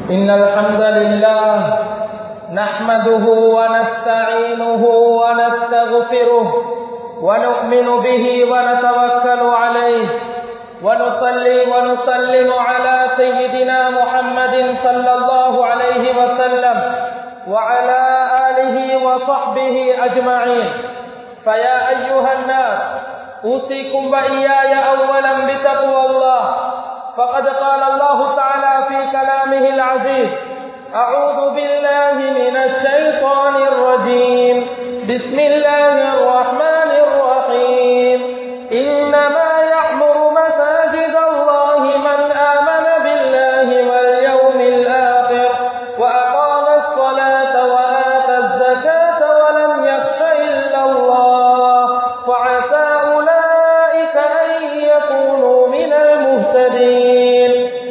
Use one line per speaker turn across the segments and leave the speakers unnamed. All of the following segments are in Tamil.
إن الحمد لله نحمده ونستعينه ونستغفره ونؤمن به ونتوكل عليه ونصلي ونسلم على سيدنا محمد صلى الله عليه وسلم وعلى آله وصحبه أجمعين فيا أيها الناس أوصيكم وإياي أولا بتقوى الله فقد قال الله تعالى في كلامه العزيز أعوذ بالله من الشيطان الرجيم بسم الله الرحمن الرحيم إنما يعمر مساجد الله من آمن بالله واليوم الآخر وأقام الصلاة وآتى الزكاة ولم يخش إلا الله وعسى أولئك أن يكونوا من المهتدين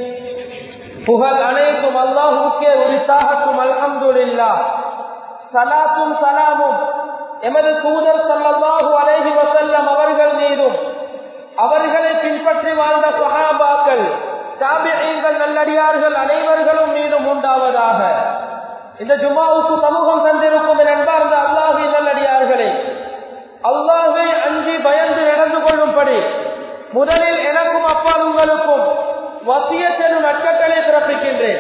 புகழ் அனைத்தும் அல்லாஹுக்கே உரித்தாகட்டும் அல்ஹம்துலில்லா சலாத்தும் சலாமும் எமது தூதர் சல்லல்லாஹு அலைஹி வஸல்லம் அவர்கள் மீதும் அவர்களை பின்பற்றி வாழ்ந்த சஹாபாக்கள் தாபிஈன்கள் நல்லடியார்கள் அனைவர்களும் மீதும் உண்டாவதாக இந்த ஜுமாவுக்கு சமூகம் தந்திருக்கும் என் அன்பார்ந்த அல்லாஹி நல்லடியார்களே அல்லாஹை அஞ்சி பயந்து நடந்து கொள்ளும்படி முதலில் எனக்கும் அப்பால் உங்களுக்கும் வசியத்தெனும் நட்சத்திரை பிறப்பிக்கின்றேன்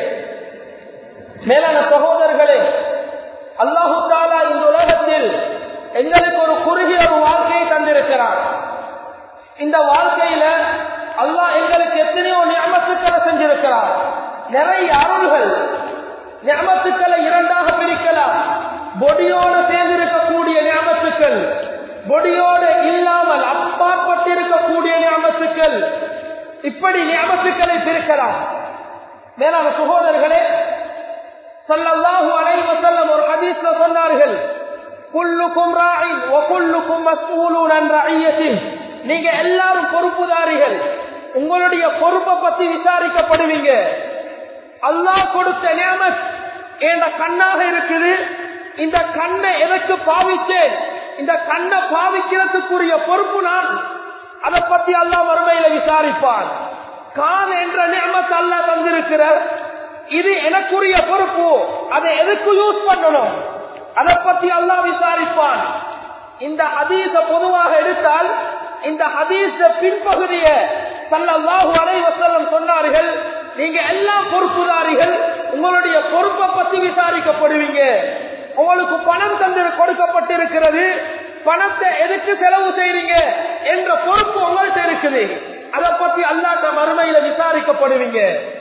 மேலான சகோதரர்களே அல்லாஹு தாலா இந்த உலகத்தில் எங்களுக்கு ஒரு குறுகிய ஒரு வாழ்க்கையை தந்திருக்கிறார் இந்த வாழ்க்கையில அல்லாஹ் எங்களுக்கு எத்தனையோ ஞாபகத்துக்களை செஞ்சிருக்கிறார் நிறைய அருள்கள் ஞாபகத்துக்களை இரண்டாக பிரிக்கலாம் பொடியோடு சேர்ந்திருக்கக்கூடிய ஞாபகத்துக்கள் பொடியோடு இல்லாமல் அப்பாற்பட்டிருக்கக்கூடிய ஞாபகத்துக்கள் இப்படி ஞாபகத்துக்களை பிரிக்கலாம் மேலான சகோதரர்களே சல்லல்லாஹு அலைஹி வஸல்லம் ஒரு ஹதீஸ்ல சொன்னார்கள் குல்லுக்கும் ராயின் வ குல்லுக்கும் மஸ்ஊலூன் அன் ரஇயத்தின் நீங்க எல்லாரும் பொறுப்புதாரிகள் உங்களுடைய பொறுப்பை பத்தி விசாரிக்கப்படுவீங்க அல்லாஹ் கொடுத்த நியமத் என்ற கண்ணாக இருக்குது இந்த கண்ணை எதற்கு பாவிச்சேன் இந்த கண்ணை பாவிக்கிறதுக்குரிய பொறுப்பு நான் அதை பத்தி அல்லாஹ் மறுமையில விசாரிப்பான் கான் என்ற நியமத்தை அல்லாஹ் தந்திருக்கிற இது எனக்குரிய பொறுப்பு அதை எதுக்கு யூஸ் பண்ணணும் அதை பத்தி அல்லாஹ் விசாரிப்பான் இந்த ஹதீஸ பொதுவாக எடுத்தால் இந்த ஹதீஸ பின்பகுதிய சல்லல்லாஹு அலைஹி வஸல்லம் சொன்னார்கள் நீங்க எல்லாம் பொறுப்புதாரிகள் உங்களுடைய பொறுப்பை பத்தி விசாரிக்கப்படுவீங்க உங்களுக்கு பணம் தந்து கொடுக்கப்பட்டிருக்கிறது பணத்தை எதுக்கு செலவு செய்றீங்க என்ற பொறுப்பு உங்கள்கிட்ட இருக்குது அதை பத்தி அல்லாட்ட மறுமையில விசாரிக்கப்படுவீங்க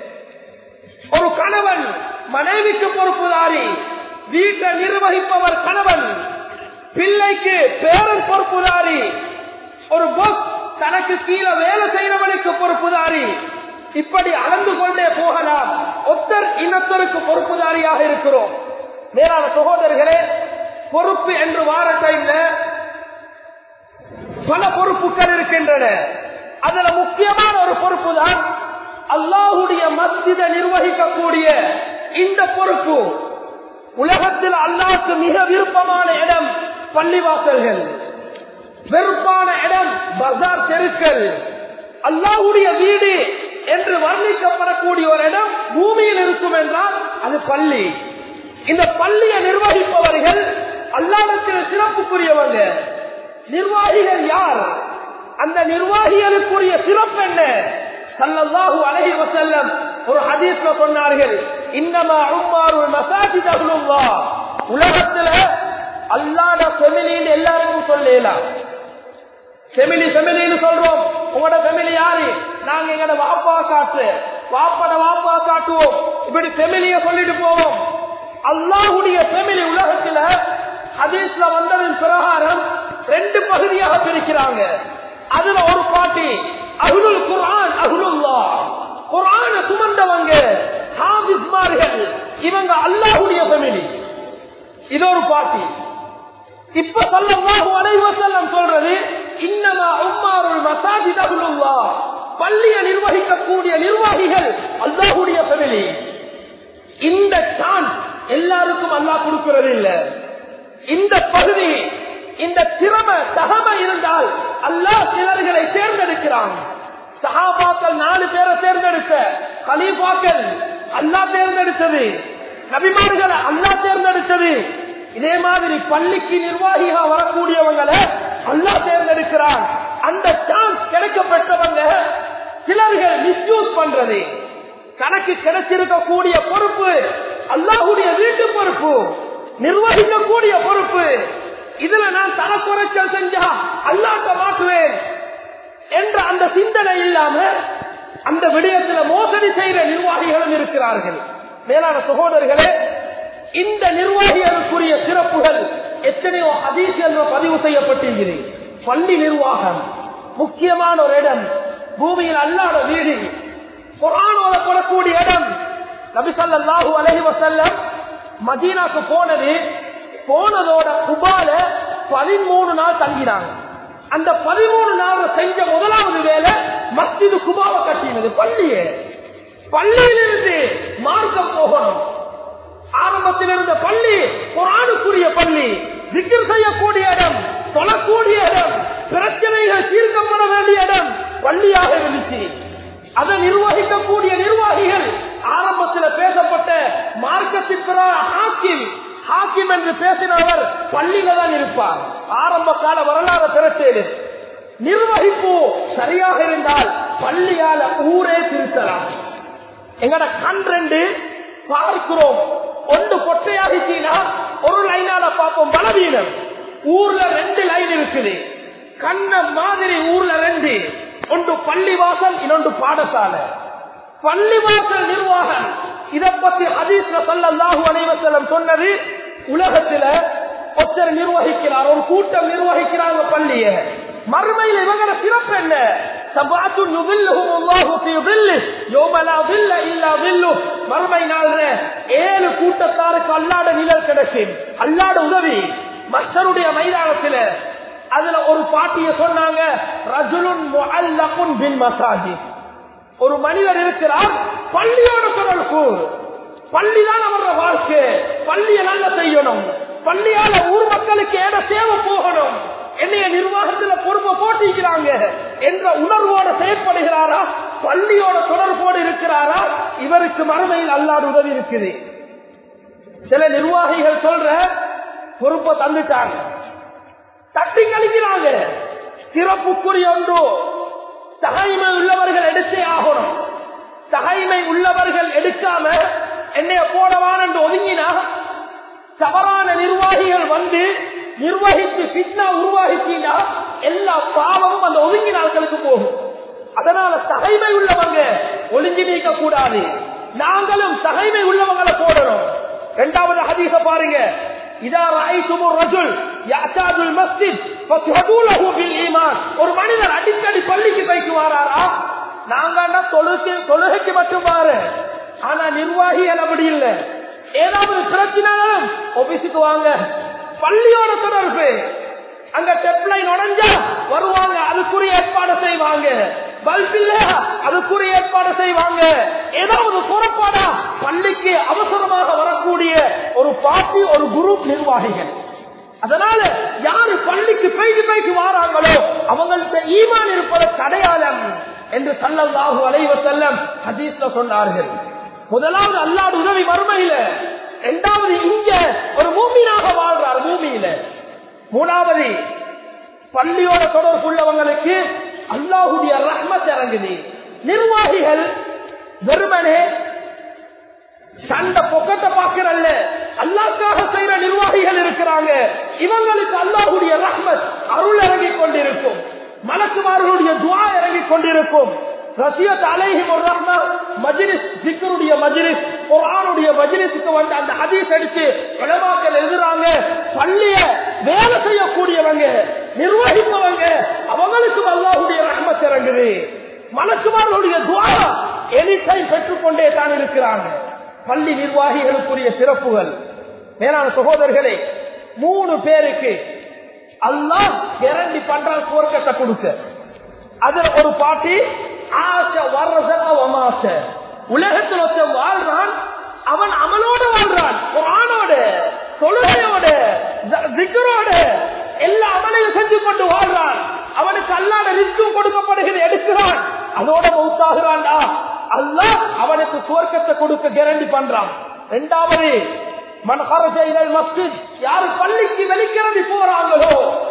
ஒரு கணவன் மனைவிக்கு பொறுப்புதாரி வீட்டை நிர்வகிப்பவர் கணவன் பிள்ளைக்கு பேரன் பொறுப்புதாரி ஒரு பொஸ் தனக்கு கீழே வேலை செய்யறவனுக்கு பொறுப்புதாரி இப்படி அளந்து கொண்டே போகலாம் ஒத்தர் இனத்தருக்கு பொறுப்புதாரியாக இருக்கிறோம் மேலான சகோதரர்களே பொறுப்பு என்று வார டைம்ல பல பொறுப்புகள் இருக்கின்றன அதுல முக்கியமான ஒரு பொறுப்பு தான் அல்லாஹுடைய மஸ்ஜித நிர்வகிக்கக்கூடிய இந்த பொறுப்பு உலகத்தில் அல்லாஹ்க்கு மிக விருப்பமான இடம் பள்ளிவாசல்கள் வெறுப்பான இடம் பஜார் தெருக்கள் அல்லாஹுடைய வீடு என்று வர்ணிக்கப்படக்கூடிய ஒரு இடம் பூமியில் இருக்கும் என்றால் அது பள்ளி இந்த பள்ளியை நிர்வகிப்பவர்கள் அல்லாடத்தில் சிறப்புக்குரியவங்க நிர்வாகிகள் யார் அந்த நிர்வாகிகளுக்குரிய சிறப்பு என்ன சல்லல்லாஹு அலைஹி வஸல்லம் ஒரு ஹதீஸ்ல சொன்னார்கள் இன்னமா உம்மாருல் மசாஜித் அஹ்லுல்லாஹ் உலகத்துல அல்லாஹ்ட ஃபெமிலின்னு எல்லாருக்கும் சொல்லலாம் ஃபெமிலி ஃபெமிலின்னு சொல்றோம் உங்களோட ஃபெமிலி யாரு நாங்க எங்கட வாப்பா காட்டு வாப்பட வாப்பா காட்டுவோம் இப்படி ஃபெமிலிய சொல்லிட்டு போவோம் அல்லாஹுடைய ஃபெமிலி உலகத்துல ஹதீஸ்ல வந்ததன் பிரகாரம் ரெண்டு பகுதியாக பிரிக்கிறாங்க அதுல ஒரு பாட்டி அகுலுல் குர்ஆன் அகுலுல்லா குர்ஆன சுமந்தவங்க ஹாபிஸ்மார்கள் இவங்க அல்லாஹுடைய ஃபெமிலி இது ஒரு பாட்டி இப்ப சல்லல்லாஹு அலைஹி வஸல்லம் சொல்றது இன்னமா உம்மாருல் மசாஜித் அஹ்லுல்லா பள்ளியை நிர்வகிக்கக்கூடிய நிர்வாகிகள் அல்லாஹ்வுடைய ஃபெமிலி இந்த சான்ஸ் எல்லாருக்கும் அல்லாஹ் கொடுக்கிறது இல்ல இந்த பகுதி இந்த திறமை தகமை இருந்தால் அல்லாஹ் சிலர்களை தேர்ந்தெடுக்கிறான் சஹாபாக்கள் நாலு பேரை தேர்ந்தெடுக்க கலீஃபாக்கள் அல்லா தேர்ந்தெடுத்தது நபிமார்களை அல்லா தேர்ந்தெடுத்தது இதே மாதிரி பள்ளிக்கு நிர்வாகியா வரக்கூடியவங்களை அல்லா தேர்ந்தெடுக்கிறான் அந்த சான்ஸ் கிடைக்கப்பட்டவங்க சிலர்கள் மிஸ்யூஸ் பண்றது தனக்கு கிடைச்சிருக்கக்கூடிய பொறுப்பு அல்லாஹுடைய வீட்டு பொறுப்பு நிர்வகிக்கக்கூடிய பொறுப்பு இதுல நான் தனக்குறைச்சல் செஞ்சா அல்லாட்ட மாட்டுவேன் என்ற அந்த சிந்தனை இல்லாம அந்த விடயத்துல மோசடி செய்கிற நிர்வாகிகளும் இருக்கிறார்கள் மேலான சகோதரர்களே இந்த நிர்வாகிகளுக்குரிய சிறப்புகள் எத்தனையோ அதிசயம் பதிவு செய்யப்பட்டிருக்கிறது பள்ளி நிர்வாகம் முக்கியமான ஒரு இடம் பூமியில் அல்லாத வீடு குரான் ஓதப்படக்கூடிய இடம் நபிசல்லாஹு அலஹி வசல்லம் மதீனாக்கு போனது போனதோட குபால பதிமூணு நாள் தங்கினாங்க அந்த பதிமூணு நாள் செஞ்ச முதலாவது வேலை மஸ்ஜிது குபாவை கட்டினது பள்ளியே பள்ளியிலிருந்து மார்க்கம் போகணும் ஆரம்பத்தில் இருந்த பள்ளி குரானுக்குரிய பள்ளி விக்கிர் செய்யக்கூடிய இடம் தொழக்கூடிய இடம் பிரச்சனைகள் தீர்க்கப்பட வேண்டிய இடம் பள்ளியாக இருந்துச்சு அதை நிர்வகிக்கக்கூடிய நிர்வாகிகள் ஆரம்பத்தில் பேசப்பட்ட மார்க்கத்தின் ஹாக்கிம் ஹாக்கிம் என்று பேசினவர் பள்ளியில தான் இருப்பார் ஆரம்ப கால வரலாறு திரட்டேது நிர்வகிப்பு சரியாக இருந்தால் பள்ளியால ஊரே திருத்தலாம் எங்கட கண் ரெண்டு பார்க்கிறோம் ஒன்று கொட்டையாகிட்டீங்கன்னா ஒரு லைனால பார்ப்போம் பலவீனம் ஊர்ல ரெண்டு லைன் இருக்குது கண்ண மாதிரி ஊர்ல ரெண்டு ஒன்று பள்ளிவாசல் இன்னொன்று பாடசாலை பள்ளிவாசல் நிர்வாகம் இதை பத்தி ஹதீஸ்ல சல்லாஹு அலைவசலம் சொன்னது உலகத்துல ஒருத்தர் நிர்வகிக்கிறார் ஒரு கூட்டம் நிர்வகிக்கிறாங்க பள்ளிய மறுமையில் இவங்கள சிறப்பு என்ன மறுமை நாள் ஏழு கூட்டத்தாருக்கு அல்லாட நிழல் கிடைக்கும் அல்லாட உதவி மஸ்டருடைய மைதானத்தில் அதுல ஒரு பாட்டிய சொன்னாங்க ரஜுலுன் பின் மசாஜி ஒரு மனிதர் இருக்கிறார் பள்ளியோட தொடர்பு பள்ளிதான் அவரோட வாழ்க்கை பள்ளியை நல்ல செய்யணும் பள்ளியால ஊர் மக்களுக்கு ஏட சேவை போகணும் என்னைய நிர்வாகத்துல பொறுப்பை போட்டிக்கிறாங்க என்ற உணர்வோட செயற்படுகிறாரா பள்ளியோட தொடர்போடு இருக்கிறாரா இவருக்கு மறுமையில் அல்லாத உதவி இருக்குது சில நிர்வாகிகள் சொல்ற பொறுப்பை தந்துட்டாங்க தட்டி கழிக்கிறாங்க சிறப்புக்குரிய ஒன்று தகைமை உள்ளவர்கள் எடுத்தே ஆகணும் தகைமை உள்ளவர்கள் எடுக்காம என்னைய போடவான் என்று ஒதுங்கினா தவறான நிர்வாகிகள் வந்து நிர்வகித்து பிட்னா உருவாகிட்டீங்கன்னா எல்லா பாவமும் அந்த ஒதுங்கின ஆட்களுக்கு போகும் அதனால தகைமை உள்ளவங்க ஒளிஞ்சு நீக்க கூடாது நாங்களும் தகைமை உள்ளவங்களை போடணும் இரண்டாவது ஹதீச பாருங்க ஒரு மனிதர் அடிக்கடி பள்ளிக்கு போய்க்கு வாராரா நாங்க தொழுகை தொழுகைக்கு மட்டும் பாரு ஆனா நிர்வாகிகள் அப்படி இல்லை ஏதாவது பிரச்சனைனாலும் ஆபீஸுக்கு வாங்க பள்ளியோட தொடர்பு அங்க டெப்லைன் உடஞ்சா வருவாங்க அதுக்குரிய ஏற்பாடு செய்வாங்க பல்ப் இல்ல அதுக்குரிய ஏற்பாடு செய்வாங்க ஏதாவது புறப்பாடா பள்ளிக்கு அவசரமாக வரக்கூடிய ஒரு பார்ட்டி ஒரு குரூப் நிர்வாகிகள் அதனால யாரு பள்ளிக்கு பெய்து பெய்து வாராங்களோ அவங்களுக்கு ஈமான் இருப்பது அடையாளம் என்று சல்லல்லாஹு அலைவ செல்லம் ஹதீஸ்ல சொன்னார்கள் முதலாவது அல்லாடு உதவி மறுமையில இரண்டாவது இங்க ஒரு பூமியாக வாழ்றார் பூமியில மூணாவது பள்ளியோட தொடர்புள்ளவங்களுக்கு அல்லாஹுடைய ரஹ்மத் இறங்குது நிர்வாகிகள் வெறுமனே சண்டை பொக்கத்தை பார்க்கிறல்ல அல்லாக்காக செய்யற நிர்வாகிகள் இருக்கிறாங்க இவங்களுக்கு அல்லாஹுடைய ரஹ்மத் அருள் இறங்கிக் கொண்டிருக்கும் மலக்குமார்களுடைய துவா இறங்கிக் கொண்டிருக்கும் ரசியத் அலைஹிம் ஒரு ரஹ்மா மஜ்லிஸ் ஜிக்ருடைய மஜ்லிஸ் குர்ஆனுடைய மஜ்லிஸுக்கு வந்து அந்த ஹதீஸ் அடிச்சு உலமாக்கள் எழுதுறாங்க பள்ளிய வேலை செய்யக்கூடியவங்க நிர்வகிப்பவங்க அவங்களுக்கும் அல்லாஹுடைய ரஹ்மத் இறங்குது மலக்குமார்களுடைய துவா எனி டைம் பெற்றுக்கொண்டே தான் இருக்கிறாங்க பள்ளி நிர்வாகிகளுக்குரிய சிறப்புகள் மேலான சகோதரர்களே மூணு பேருக்கு அல்லாஹ் கேரண்டி பண்றான் சுவர்க்கத்தை கொடுக்க அதுல ஒரு பாட்டி ஆசை வர்றசமாச உலகத்தில் ஒருத்தன் வாழ்றான் அவன் அமலோடு வாழ்றான் குரானோட தொழுகையோட திக்கரோட எல்லா அமலையும் செஞ்சு கொண்டு வாழ்றான் அவனுக்கு அல்லாத ரிஸ்கும் கொடுக்கப்படுகிறது எடுக்கிறான் அதோட மௌத்தாகிறான்டா அல்லாஹ் அவனுக்கு சுவர்க்கத்தை கொடுக்க கேரண்டி பண்றான் இரண்டாவது மன்ஹரஜைகள் மஸ்ஜித் யாரு பள்ளிக்கு வெளிக்கிளம்பி போறாங்களோ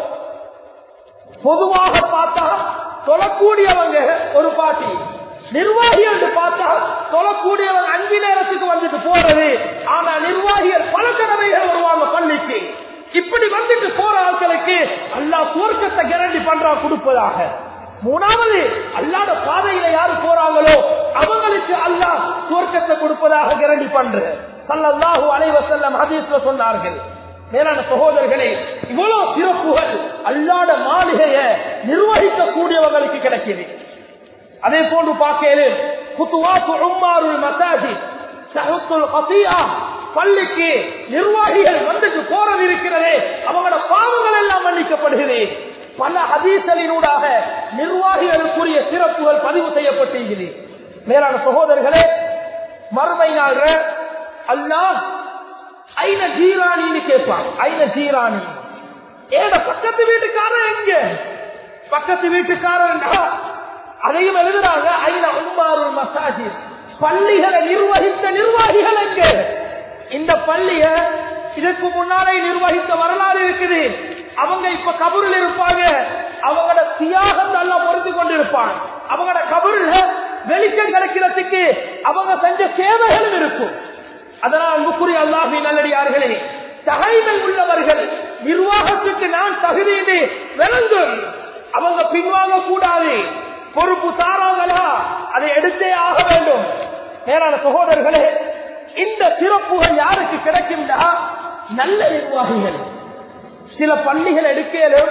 பொதுவாக பார்த்தா தொழக்கூடியவங்க ஒரு பாட்டி நிர்வாகி என்று பார்த்தா தொழக்கூடியவங்க அஞ்சு நேரத்துக்கு வந்துட்டு போறது ஆனா நிர்வாகிகள் பல தடவைகள் வருவாங்க பள்ளிக்கு இப்படி வந்துட்டு போற ஆட்களுக்கு அல்லா சுவர்க்கத்தை கேரண்டி பண்றா கொடுப்பதாக மூணாவது அல்லாத பாதையில யாரு போறாங்களோ அவங்களுக்கு அல்லாஹ் சுவர்க்கத்தை கொடுப்பதாக கேரண்டி பண்ற சல்லல்லாஹு அலைவ செல்லம் ஹதீஸ்ல சொன்னார்கள் மேலான சகோதரர்களே இவ்வளவு சிறப்புகள் அல்லாத மாளிகைய நிர்வகிக்கக்கூடியவர்களுக்கு கிடைக்கிறது அதே போன்று பார்க்கல குத்துவாத்து உம்மாருல் மசாஜி சஹத்துல் கசியா பள்ளிக்கு நிர்வாகிகள் வந்துட்டு போறது இருக்கிறதே அவங்களோட பாவங்கள் எல்லாம் மன்னிக்கப்படுகிறது பல ஹதீசலினூடாக நிர்வாகிகளுக்குரிய சிறப்புகள் பதிவு செய்யப்பட்டிருக்கிறது மேலான சகோதரர்களே மறுமை நாள் அல்லாஹ் ஐன ஜீராணின்னு கேட்பான் ஐன ஜீராணி ஏட பக்கத்து வீட்டுக்காரன் எங்க பக்கத்து வீட்டுக்காரன் அதையும் எழுதுறாங்க ஐன உம்மாரு மசாஜி பள்ளிகளை நிர்வகித்த நிர்வாகிகள் எங்க இந்த பள்ளிய இதற்கு முன்னாலே நிர்வகித்த வரலாறு இருக்குது அவங்க இப்ப கபூரில் இருப்பாங்க அவங்களோட தியாகத்தை எல்லாம் பொறுத்து கொண்டு இருப்பாங்க அவங்களோட கபூரில் வெளிச்சம் கிடைக்கிறதுக்கு அவங்க செஞ்ச சேவைகளும் இருக்கும் அதனால் முக்குரி அல்லாஹி நல்லடியார்களே தகைமை உள்ளவர்கள் நிர்வாகத்துக்கு நான் தகுதி விளங்கும் அவங்க பின்வாங்க கூடாது பொறுப்பு தாராங்களா அதை எடுத்தே ஆக வேண்டும் மேலான சகோதரர்களே இந்த சிறப்புகள் யாருக்கு கிடைக்கின்றா நல்ல நிர்வாகிகள் சில பள்ளிகள் எடுக்கலும்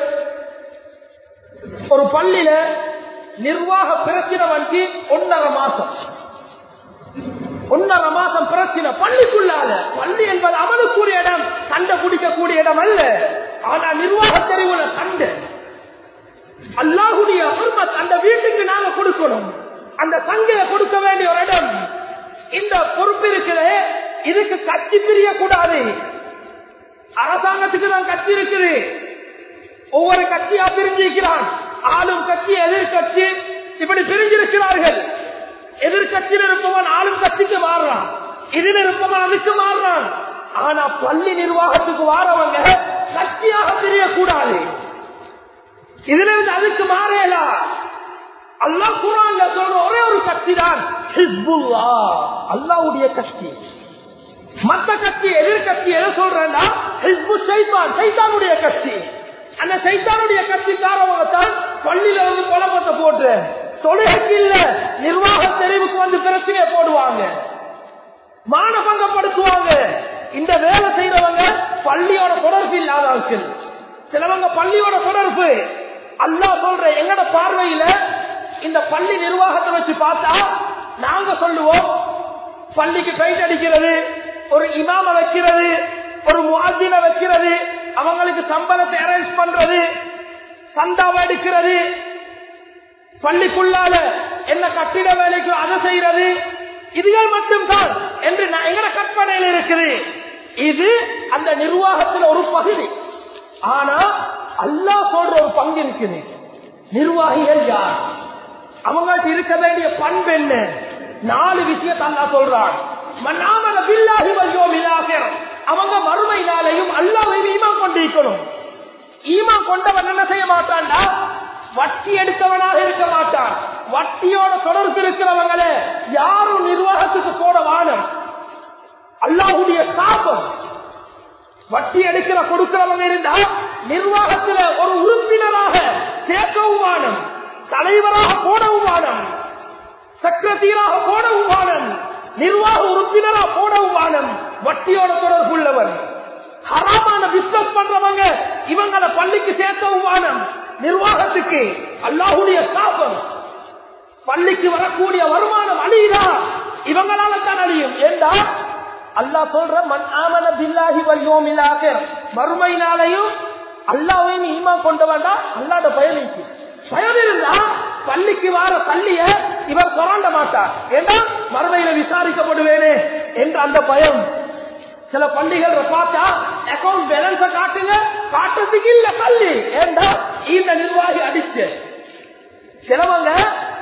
ஒரு பள்ளியில நிர்வாக பிரச்சனை வந்து ஒன்னரை மாசம் ஒன்னரை மாசம் பிரச்சனை பள்ளிக்குள்ளால பள்ளி என்பது அமலுக்குரிய இடம் சண்டை குடிக்கக்கூடிய இடம் அல்ல ஆனா நிர்வாக தெரிவுல சண்டை அல்லாஹுடைய அமர்மத் அந்த வீட்டுக்கு நாங்க கொடுக்கணும் அந்த சங்கையை கொடுக்க வேண்டிய ஒரு இடம் இந்த பொறுப்பு இருக்குது இதுக்கு கட்சி பிரிய கூடாது அரசாங்கத்துக்கு தான் கட்சி இருக்குது ஒவ்வொரு கட்சியா பிரிஞ்சிருக்கிறான் ஆளும் கட்சி எதிர்கட்சி இப்படி பிரிஞ்சிருக்கிறார்கள் எதிர்கட்சியில் இருப்பவன் ஆளும் கட்சிக்கு மாறுறான் இதில் இருப்பவன் அதுக்கு மாறுறான் ஆனா பள்ளி நிர்வாகத்துக்கு வாரவங்க கட்சியாக தெரியக்கூடாது இதுல இருந்து அதுக்கு மாறேலா அல்லா குரான்ல சொல்ற ஒரே ஒரு கட்சி தான் ஹிஸ்புல்லா அல்லாவுடைய கட்சி மத்த கட்சி எதிர்கட்சி எதை சொல்றேன்னா ஹிஸ்பு சைத்தான் சைத்தானுடைய கட்சி அந்த சைத்தானுடைய கட்சிக்காரவங்க தான் பள்ளியில வந்து குழப்பத்தை போட்டு தொழுகைக்கு இல்ல நிர்வாக தெரிவுக்கு வந்து பிரச்சனையை போடுவாங்க மானபங்கப்படுத்துவாங்க இந்த வேலை செய்யறவங்க பள்ளியோட தொடர்பு இல்லாத ஆட்கள் சிலவங்க பள்ளியோட தொடர்பு அல்லா சொல்ற எங்கட பார்வையில இந்த பள்ளி நிர்வாகத்தை வச்சு பார்த்தா நாங்க சொல்லுவோம் பள்ளிக்கு கைட் அடிக்கிறது ஒரு இமாம வைக்கிறது ஒரு முவாசின வைக்கிறது அவங்களுக்கு சம்பளத்தை அரேஞ்ச் பண்றது சந்தாவை எடுக்கிறது பள்ளிக்குள்ளால என்ன கட்டிட வேலைக்கு அதை செய்யறது இதுகள் மட்டும்தான் என்று எங்கட கற்பனையில் இருக்குது இது அந்த நிர்வாகத்தில் ஒரு பகுதி ஆனா அல்லா சொல்ற ஒரு பங்கு இருக்குது நிர்வாகிகள் யார் அவங்களுக்கு இருக்க வேண்டிய பண்பு என்ன நாலு விஷயத்தை அல்லா சொல்றான் மன்னாமல பில்லாஹி வல்யோமிலாகிர் அவங்க மறுமை நாளையும் அல்லாஹ்வை ஈமான் கொண்டிருக்கணும் ஈமான் கொண்டவன் என்ன செய்ய மாட்டான்டா வட்டி எடுத்தவனாக இருக்க மாட்டான் வட்டியோட தொடர்பு இருக்கிறவங்களே யாரும் நிர்வாகத்துக்கு போட வானம் அல்லாஹுடைய சாபம் வட்டி எடுக்கிற கொடுக்கிறவங்க இருந்தா நிர்வாகத்துல ஒரு உறுப்பினராக சேர்க்கவும் வானம் தலைவராக போடவும் வானம் செக்ரட்டரியாக போடவும் வானம் நிர்வாக உறுப்பினராக போடவும் வானம் வட்டியோட தொடர்பு உள்ளவன் ஹராமான பிசினஸ் பண்றவங்க இவங்களை பள்ளிக்கு சேர்க்கவும் வானம் நிர்வாகத்துக்கு அல்லாஹுடைய சாபம் பள்ளிக்கு வரக்கூடிய வருமானம் அழியுதா இவங்களால தான் அழியும் ஏண்டா அல்லாஹ் சொல்ற மண் ஆமன பில்லாஹி வல்யோமிலாக மறுமை நாளையும் அல்லாவையும் ஈமா கொண்டு வேண்டாம் அல்லாத பயணிக்கு பயம் இருந்தா பள்ளிக்கு வார பள்ளிய இவர் கொராண்ட மாட்டார் ஏண்டா மறுமையில விசாரிக்கப்படுவேனே என்ற அந்த பயம் சில பள்ளிகள் பார்த்தா அக்கௌண்ட் பேலன்ஸ காட்டுங்க காட்டுறதுக்கு இல்ல பள்ளி ஏண்டா இந்த நிர்வாகி அடிச்சு சிலவங்க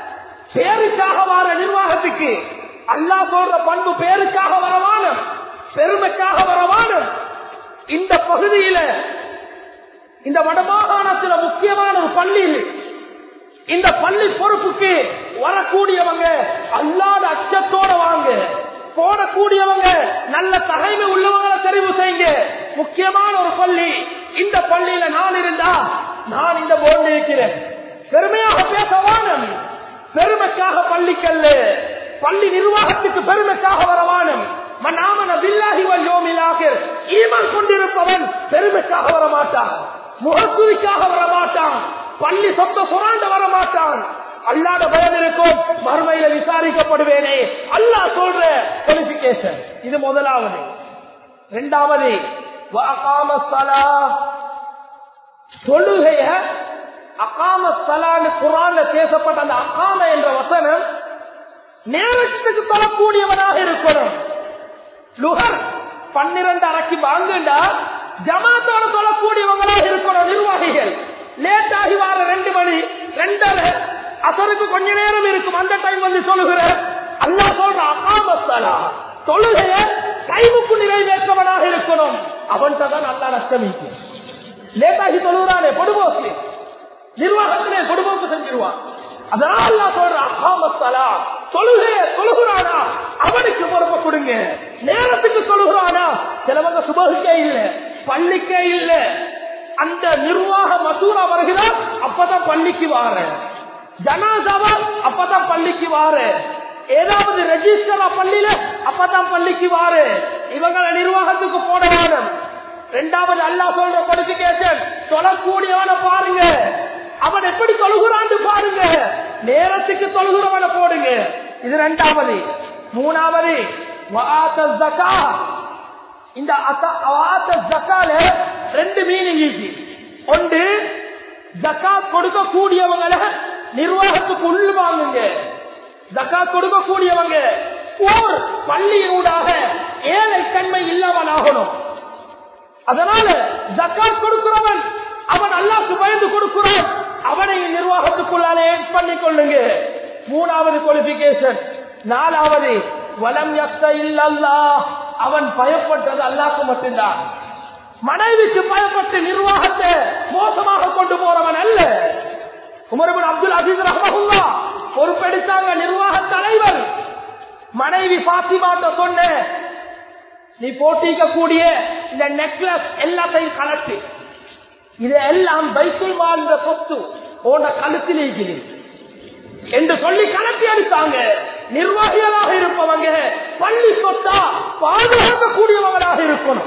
பேருக்காக வர நிர்வாகத்துக்கு அல்லாஹ் சொல்ற பண்பு பேருக்காக வரவானும் பெருமைக்காக வரவானும் இந்த பகுதியில இந்த வடமாகாணத்துல முக்கியமான ஒரு பள்ளி இந்த பள்ளி பொறுப்புக்கு வரக்கூடியவங்க அல்லாத அச்சத்தோட வாங்க போடக்கூடியவங்க நல்ல தகைமை உள்ளவங்களை தெரிவு செய்யுங்க முக்கியமான ஒரு பள்ளி இந்த பள்ளியில நான் இருந்தா நான் இந்த போர்டு இருக்கிறேன் பெருமையாக பேச வானம் பெருமைக்காக பள்ளிக்கல்ல பள்ளி நிர்வாகத்துக்கு பெருமைக்காக வரவானம் மன்னாமன பில்லாஹி வல்யோமிலாக ஈமன் கொண்டிருப்பவன் பெருமைக்காக வரமாட்டான் முகக்குதிக்காக வரமாட்டான் பள்ளி சொந்த சுராண்ட வரமாட்டான் அல்லாத பயம் இருக்கும் மறுமையில விசாரிக்கப்படுவேனே அல்லாஹ் சொல்ற குவாலிபிகேஷன் இது முதலாவது இரண்டாவது தொழுகைய அகாம சலான்னு குரான்ல பேசப்பட்ட அந்த அகாம என்ற வசனம் நேரத்துக்கு தொழக்கூடியவனாக இருக்கணும் லுகர் பன்னிரண்டு அரைக்கு வாங்குண்டா ஜமாத்தோட தொழக்கூடியவங்களாக இருக்கணும் நிர்வாகிகள் லேட் ஆகி வார ரெண்டு மணி ரெண்டரை அசருக்கு கொஞ்ச நேரம் இருக்கும் அந்த டைம் வந்து சொல்லுகிற அல்லா சொல்ற அகாமத்தலா தொழுகைய டைமுக்கு நிறைவேற்றவனாக இருக்கணும் அவன்கிட்ட தான் நல்லா நஷ்டமிக்கு லேட் ஆகி தொழுகிறானே பொடுபோக்கு நிர்வாகத்திலே பொடுபோக்கு செஞ்சிருவான் அதனால அல்லா சொல்ற அகாமத்தலா தொழுகைய தொழுகிறானா அவனுக்கு பொறுப்பை கொடுங்க நேரத்துக்கு தொழுகிறானா சிலவங்க சுபகுக்கே இல்ல பள்ளிக்கே இல்ல அந்த நிர்வாக மசூரா வருகிறா அப்பதான் பள்ளிக்கு வார ஜனாசாவா அப்பதான் பள்ளிக்கு வார ஏதாவது ரெஜிஸ்டரா பள்ளியில அப்பதான் பள்ளிக்கு வாரு இவங்களை நிர்வாகத்துக்கு போட வேணும் ரெண்டாவது அல்லா சொல்ற குவாலிபிகேஷன் தொழக்கூடியவனை பாருங்க அவன் எப்படி தொழுகிறான்னு பாருங்க நேரத்துக்கு தொழுகிறவனை போடுங்க இது ரெண்டாவது மூணாவது இந்த ஜக்கால ரெண்டு மீனிங் ஒன்று ஜக்காத் கொடுக்கக்கூடியவங்களை நிர்வாகத்துக்கு உள் வாங்குங்க ஜக்காத் கொடுக்கக்கூடியவங்க ஓர் பள்ளியூடாக ஏழை தன்மை இல்லாமல் ஆகணும் அதனால ஜக்காத் கொடுக்கிறவன் அவன் அல்லாக்கு பயந்து கொடுக்கிறான் அவனை நிர்வாகத்துக்குள்ளாலே பண்ணிக் கொள்ளுங்க மூணாவது குவாலிபிகேஷன் நாலாவது வலம் யக்த இல்லல்லா அவன் பயப்பட்டது அல்லாக்கு மட்டும்தான் மனைவிக்கு பயப்பட்டு நிர்வாகத்தை மோசமாக கொண்டு போறவன் அல்ல உமரபின் அப்துல் அசீஸ் ரஹமஹுல்லா பொறுப்பெடுத்தாங்க நிர்வாக தலைவர் மனைவி பாத்திமாட்ட சொன்ன நீ போட்டிக்க கூடிய இந்த நெக்லஸ் எல்லாத்தையும் கலட்டு இதெல்லாம் பைக்குள் வாழ்ந்த சொத்து போன்ற கழுத்தில் இருக்கிறது என்று சொல்லி கணக்கு எடுத்தாங்க நிர்வாகிகளாக இருப்பவங்க பள்ளி சொத்தா பாதுகாக்கக்கூடியவங்களாக இருக்கணும்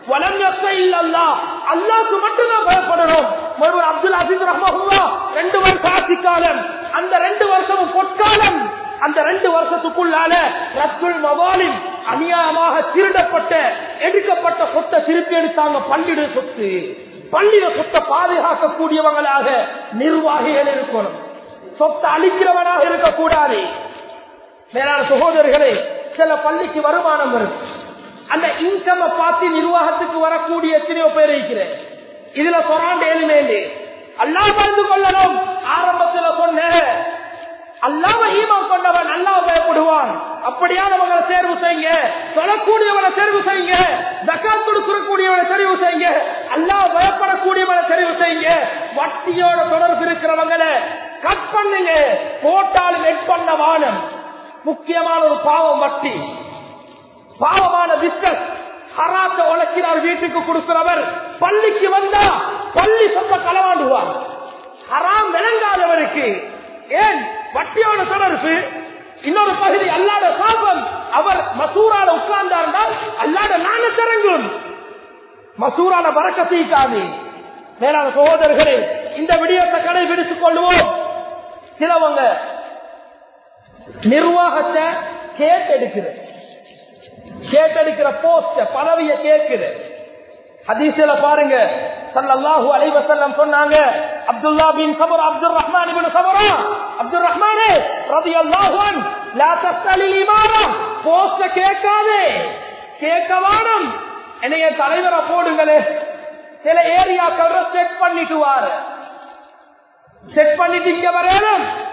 அல்லாக்கு மட்டும்தான் பயப்படணும் அப்துல் அசீஸ் ரஹ்மஹுல்லா ரெண்டு வருஷம் ஆட்சி காலம் அந்த ரெண்டு வருஷமும் பொற்காலம் அந்த ரெண்டு வருஷத்துக்குள்ளால ரத்துல் மவாலின் அநியாயமாக திருடப்பட்ட எடுக்கப்பட்ட சொத்தை திருப்பி எடுத்தாங்க பள்ளிட சொத்து பள்ளிட சொத்தை பாதுகாக்கக்கூடியவங்களாக நிர்வாகிகள் இருக்கணும் சொத்தை அழிக்கிறவனாக இருக்கக்கூடாது மேலான சகோதரர்களே சில பள்ளிக்கு வருமானம் வரும் அந்த இன்கம் பார்த்து நிர்வாகத்துக்கு வரக்கூடிய எத்தனையோ பேர் இருக்கிறேன் இதுல சொராண்டு ஏழுமேண்டு அல்லா பறந்து கொள்ளணும் ஆரம்பத்துல சொன்ன அல்லாம ஈமா கொண்டவன் நல்லா பயப்படுவான் அப்படியானவங்களை தேர்வு செய்யுங்க சொல்லக்கூடியவனை தேர்வு செய்யுங்க தக்காத் கொடுக்கக்கூடியவனை தெரிவு செய்யுங்க அல்லா பயப்படக்கூடியவனை தெரிவு செய்யுங்க வட்டியோட தொடர்பு இருக்கிறவங்களை கட் பண்ணுங்க போட்டாலும் நெட் பண்ண வானம் முக்கியமான ஒரு பாவம் வட்டி பாவமான பிசினஸ் ஹராத்த உழைக்கிறார் வீட்டுக்கு கொடுக்கிறவர் பள்ளிக்கு வந்தா பள்ளி சொந்த களவாண்டுவார் ஹராம் விளங்காதவருக்கு ஏன் வட்டியோட தொடர்பு இன்னொரு பகுதி அல்லாத சாபம் அவர் மசூரால உட்கார்ந்தார்ந்தால் அல்லாத நாணத்திறங்கும் மசூரால பறக்க தீக்காது மேலான சகோதரர்களே இந்த விடயத்தை கடைபிடித்துக் கொள்வோம் சிலவங்க நிர்வாகத்தை கேட்டெடுக்கிறது கேட்டெடுக்கிற போஸ்ட பதவிய கேட்குது ஹதீசில பாருங்க சல்லல்லாஹு அலைஹி வஸல்லம் சொன்னாங்க அப்துல்லா பின் சபர் அப்துல் ரஹ்மான் இப்னு சபரா அப்துல் ரஹ்மானே ரலியல்லாஹு அன் லா தஸ்அலி இமாரா போஸ்ட கேட்காதே கேட்க வேணும் என்னைய தலைவரை போடுங்களே சில ஏரியாக்கள் செட் பண்ணிட்டு வாரு செட் பண்ணிட்டு இங்க வரணும்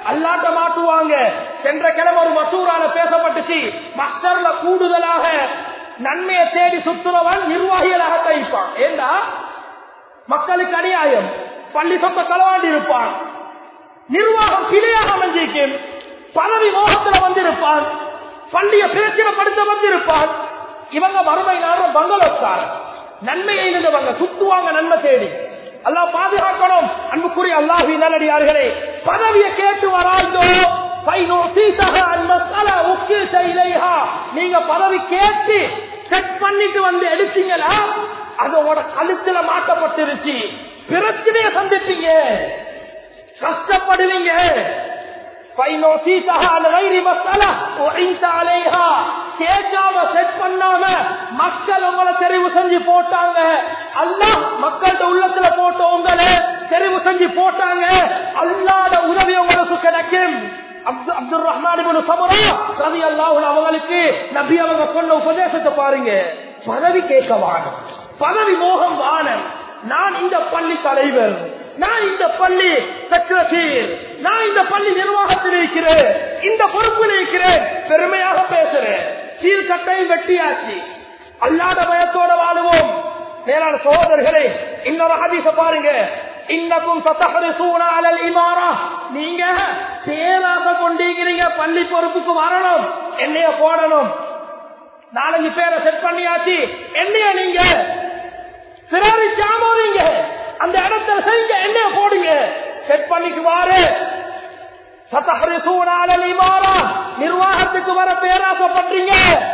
அல்லாட்ட மாட்டுவாங்க சென்ற கிழமை ஒரு மசூரால பேசப்பட்டுச்சு மஸ்டர்ல கூடுதலாக நன்மையை தேடி சுத்துறவன் நிர்வாகிகளாக தைப்பான் ஏண்டா மக்களுக்கு அநியாயம் பள்ளி சொத்த களவாண்டி இருப்பான் நிர்வாகம் பிழையாக அமைஞ்சிருக்கும் பதவி மோகத்துல வந்திருப்பான் பள்ளிய பிரச்சனைப்படுத்த வந்திருப்பான் இவங்க வறுமை நாடுற பங்களோக்கார் நன்மையை இருந்தவங்க சுத்துவாங்க நன்மை தேடி அல்லாஹ் பாதுகாக்கணும் அன்புக்குரிய அல்லாஹி நல்லடியார்களே பதவியை கேட்டு வராதோ நீங்க பதவி கேட்டு செட் பண்ணிட்டு வந்து எடுத்தீங்களா அதோட கழுத்துல மாட்டப்பட்டிருச்சு பிரச்சனையை சந்திப்பீங்க கஷ்டப்படுவீங்க மக்கள் உங்களை தெரிவு செஞ்சு போட்டாங்க அல்ல மக்கள்கிட்ட உள்ளத்துல போட்ட உங்களை தெரிவு செஞ்சு போட்டாங்க அல்லாத உதவி உங்களுக்கு கிடைக்கும் அப்துல் ரஹ்மான் சமரா ரவி அல்லாஹ் அவங்களுக்கு நபி அவங்க சொன்ன உபதேசத்தை பாருங்க பதவி கேட்க வானம் பதவி மோகம் வானம் நான் இந்த பள்ளி தலைவர் நான் இந்த பள்ளி செக்ரட்டரி நான் இந்த பள்ளி நிர்வாகத்தில் இருக்கிறேன் இந்த பொறுப்பில் இருக்கிறேன் பெருமையாக பேசுறேன் சீர்கட்டை வெட்டியாச்சு அல்லாத பயத்தோட வாழுவோம் மேலான சகோதரர்களே இன்னொரு ஹதீச பாருங்க இன்னக்கும் சத்தகரிசூனாலல் இமாரா நீங்க பேராக கொண்டிருக்கிறீங்க பள்ளி பொறுப்புக்கு வரணும் என்னைய போடணும் நாலஞ்சு பேரை செட் பண்ணியாச்சு என்னைய நீங்க சிறாரிச்சாமோதீங்க அந்த இடத்துல செய்யுங்க என்னைய போடுங்க செட் பண்ணிக்கு வாரு சத்தகரிசூனாலல் இமாரா நிர்வாகத்துக்கு வர பேராசப்படுறீங்க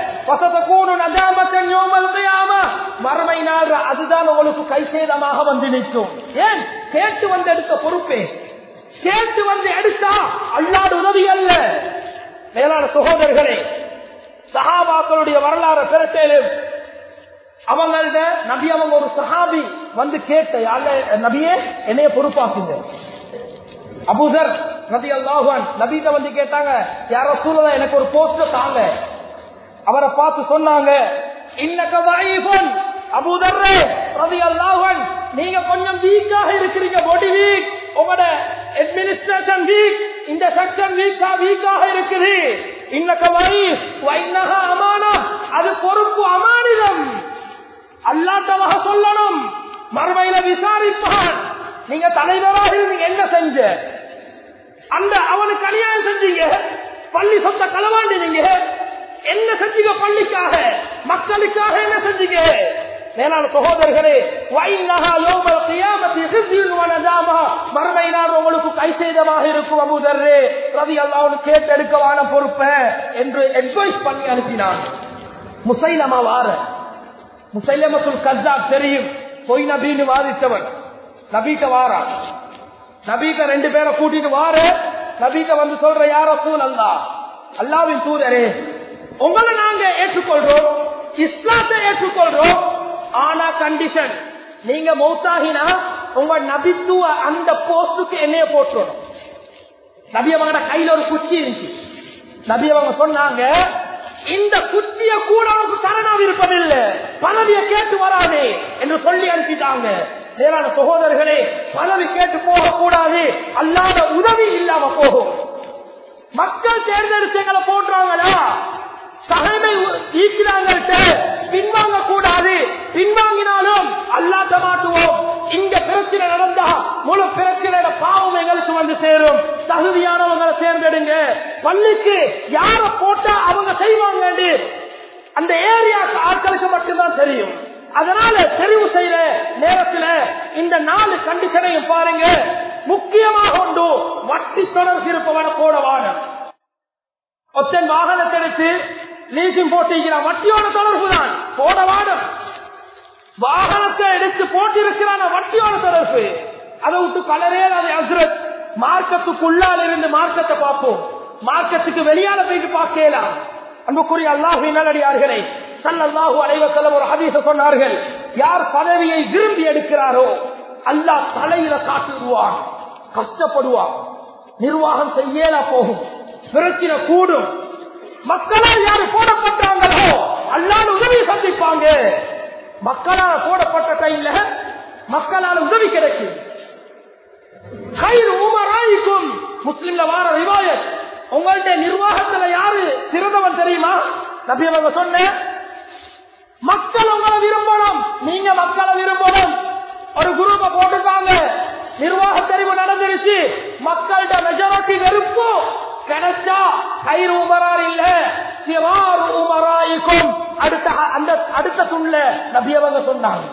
மறுமை நாள் அதுதான் உங்களுக்கு கைசேதமாக வந்து நிற்கும் ஏன் கேட்டு வந்து எடுத்த பொறுப்பே கேட்டு வந்து எடுத்தா அல்லாத உதவி அல்ல மேலான சகோதரர்களே சஹாபாக்களுடைய வரலாறு பெருத்தேலும் அவங்கள்ட நபி அவங்க ஒரு சஹாபி வந்து கேட்ட நபியே என்னைய பொறுப்பாக்குங்க அபுதர் நபி அல்லாஹான் நபீத வந்து கேட்டாங்க யாரோ சூழல எனக்கு ஒரு போஸ்டர் தாங்க அவரை பார்த்து சொன்னாங்க இன்னக்க வாயிபன் அபுதர்ரே ரவி அல்லாஹன் நீங்க கொஞ்சம் வீக்காக இருக்கிறீங்க பாடி வீக் உங்களோட அட்மினிஸ்ட்ரேஷன் வீக் இந்த செக்ஷன் வீக்கா வீக்காக இருக்குது இன்னக்க வாயி வைநக அமானம் அது பொறுப்பு அமானிதம் அல்லாட்டமாக சொல்லணும் மறுமையில விசாரிப்பான் நீங்க தலைவராக நீங்க என்ன செஞ்ச அந்த அவனுக்கு அநியாயம் செஞ்சீங்க பள்ளி சொத்த களவாண்டினீங்க என்ன செஞ்சீங்க பள்ளிக்காக மக்களுக்காக என்ன செஞ்சீங்க மேலான சகோதரர்களே மறுமை நாள் உங்களுக்கு கைசேதமாக இருக்கும் அபுதர்ரே ரவி அல்லாவுன்னு கேட்டெடுக்கவான பொறுப்ப என்று அட்வைஸ் பண்ணி அனுப்பினான் முசைலமா வார முசைலமத்துல் கஸ்தாப் தெரியும் பொய் நபின்னு வாதித்தவன் நபீட்ட வாரா நபீட்ட ரெண்டு பேரை கூட்டிட்டு வார நபீட்ட வந்து சொல்ற யார சூழ் அல்லா அல்லாவின் தூதரே உங்களை நாங்க ஏற்றுக்கொள்றோம் இஸ்லாத்தை ஏற்றுக்கொள்றோம் ஆனா கண்டிஷன் நீங்க மௌத்தாகினா உங்க நபித்துவ அந்த போஸ்டுக்கு என்னைய போட்டுறணும் நபி அவங்க கையில ஒரு குச்சி இருந்துச்சு நபி அவங்க சொன்னாங்க இந்த குச்சிய கூட உனக்கு தரணா விருப்பமில்லை பதவியை கேட்டு வராதே என்று சொல்லி அனுப்பிட்டாங்க மேலான சகோதரர்களே பதவி கேட்டு போக கூடாது அல்லாத உதவி இல்லாம போகும் மக்கள் தேர்ந்தெடுத்தங்களை போன்றாங்களா சகைமை ஈக்கிறாங்கள்ட்ட பின்வாங்க கூடாது பின்வாங்கினாலும் அல்லாத மாட்டுவோம் இங்க பிரச்சனை நடந்தா முழு பிரச்சனையோட பாவம் எங்களுக்கு வந்து சேரும் தகுதியானவங்களை தேர்ந்தெடுங்க பள்ளிக்கு யார போட்டா அவங்க செய்வாங்க அந்த ஏரியா ஆட்களுக்கு மட்டும்தான் தெரியும் அதனால தெரிவு செய்யற நேரத்தில் இந்த நாலு கண்டிஷனையும் பாருங்க முக்கியமாக உண்டு வட்டி தொடர்பு இருப்பவன போடவான ஒத்தன் வாகனத்தை எடுத்து லீசிங் போட்டிருக்கிறான் வட்டியோட தொடர்பு தான் போடவானம் வாகனத்தை எடுத்து போட்டிருக்கிறான வட்டியோட தொடர்பு அதை விட்டு கலரே அதை அசுரத் மார்க்கத்துக்குள்ளால் இருந்து மார்க்கத்தை பார்ப்போம் மார்க்கத்துக்கு வெளியால போயிட்டு பார்க்கலாம் அன்புக்குரிய அல்லாஹு நல்லடியார்களே சல்லல்லாஹு அலைவசல்லம் ஒரு ஹதீச சொன்னார்கள் யார் பதவியை விரும்பி எடுக்கிறாரோ அல்லாஹ் தலையில காட்டுவான் கஷ்டப்படுவான் நிர்வாகம் செய்யல போகும் பிரச்சனை கூடும் மக்களால் யாரு போடப்பட்டாங்களோ அல்லாத உதவி சந்திப்பாங்க மக்களால் போடப்பட்ட கையில மக்களால் உதவி கிடைக்கும் கயிறு உமராய்க்கும் முஸ்லிம்ல வார ரிவாயத் உங்கள்ட்ட நிர்வாகத்துல யாரு சிறந்தவன் தெரியுமா நபி அவங்க சொன்ன மக்கள் உங்களை விரும்பணும் நீங்க மக்களை விரும்பணும் ஒரு குரூப்பை போட்டுக்காங்க நிர்வாக தெரிவு நடந்துருச்சு மக்கள்கிட்ட மெஜாரிட்டி வெறுப்பு கிடைச்சா கயிறு உமரார் இல்ல சிவார் உமராய்க்கும் அடுத்த அந்த அடுத்த துள்ள நபியவங்க சொன்னாங்க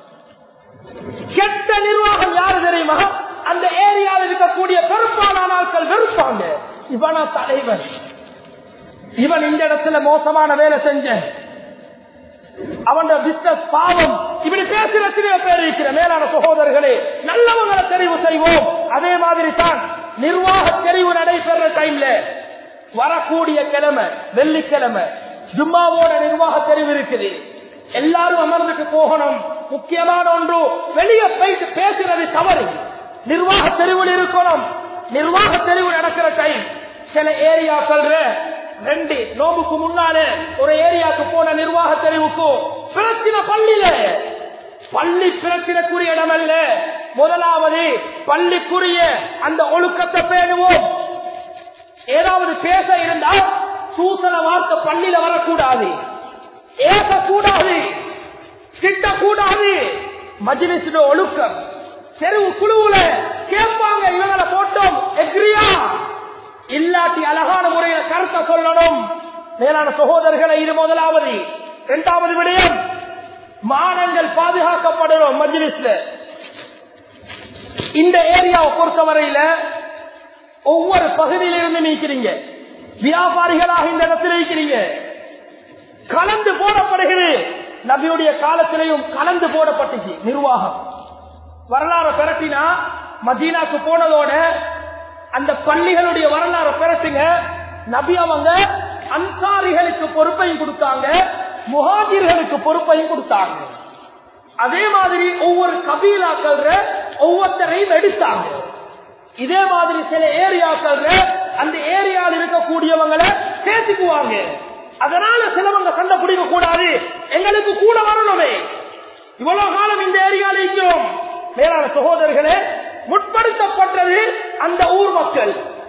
கெட்ட நிர்வாகம் யாரு தெரியுமா அந்த ஏரியாவில் இருக்கக்கூடிய பெரும்பாலான ஆட்கள் வெறுப்பாங்க இவனா தலைவன் இவன் இந்த இடத்துல மோசமான வேலை செஞ்ச அவன் பிசினஸ் பாவம் இப்படி பேசுற எத்தனையோ பேர் இருக்கிற மேலான சகோதரர்களே நல்லவங்களை தெரிவு செய்வோம் அதே மாதிரி தான் நிர்வாக தெரிவு நடைபெற டைம்ல வரக்கூடிய கிழமை வெள்ளிக்கிழமை ஜும்மாவோட நிர்வாக தெரிவு இருக்குது எல்லாரும் அமர்ந்துட்டு போகணும் முக்கியமான ஒன்று வெளியே போயிட்டு பேசுறது தவறு நிர்வாக தெரிவில் இருக்கணும் நிர்வாக தெரிவு நடக்கிற டைம் சில ஏரியாக்கள் ரெண்டு நோம்புக்கு முன்னாலே ஒரு ஏரியாவுக்கு போன நிர்வாக தெரிவுக்கு பிரச்சனை பள்ளியில பள்ளி பிரச்சனைக்குரிய இடமல்ல முதலாவது பள்ளிக்குரிய அந்த ஒழுக்கத்தை பேணுவோம் ஏதாவது பேச இருந்தா சூசன வார்த்தை பள்ளியில வரக்கூடாது ஏசக்கூடாது திட்டக்கூடாது மஜிலிசுட ஒழுக்கம் தெருவு குழுவுல கேட்பாங்க இவங்களை போட்டோம் எக்ரியா இல்லாட்டி அழகான முறையில கருத்தை சொல்லணும் மேலான சகோதரர்களை இது முதலாவது இரண்டாவது விடயம் மானங்கள் பாதுகாக்கப்படணும் மஜ்லிஸ்ல இந்த ஏரியாவை பொறுத்தவரையில ஒவ்வொரு பகுதியிலிருந்து நீக்கிறீங்க வியாபாரிகளாக இந்த இடத்துல இருக்கிறீங்க கலந்து போடப்படுகிறது நபியுடைய காலத்திலையும் கலந்து போடப்பட்டுச்சு நிர்வாகம் வரலாறு பெரட்டினா மதீனாக்கு போனதோட அந்த பள்ளிகளுடைய வரலாறு பெறட்டுங்க நபி அவங்க அன்சாரிகளுக்கு பொறுப்பையும் கொடுத்தாங்க முகாஜிர்களுக்கு பொறுப்பையும் கொடுத்தாங்க அதே மாதிரி ஒவ்வொரு கபீலாக்கள் ஒவ்வொருத்தரையும் எடுத்தாங்க இதே மாதிரி சில ஏரியாக்கள் அந்த ஏரியாவில் இருக்கக்கூடியவங்களை சேர்த்துக்குவாங்க அதனால சிலவங்க சண்டை பிடிக்க கூடாது எங்களுக்கு கூட வரணுமே இவ்வளவு காலம் இந்த ஏரியாவில் இருக்கிறோம் மேலான சகோதரர்களே முற்படுத்தப்பட்டது அந்த ஊர் மக்கள்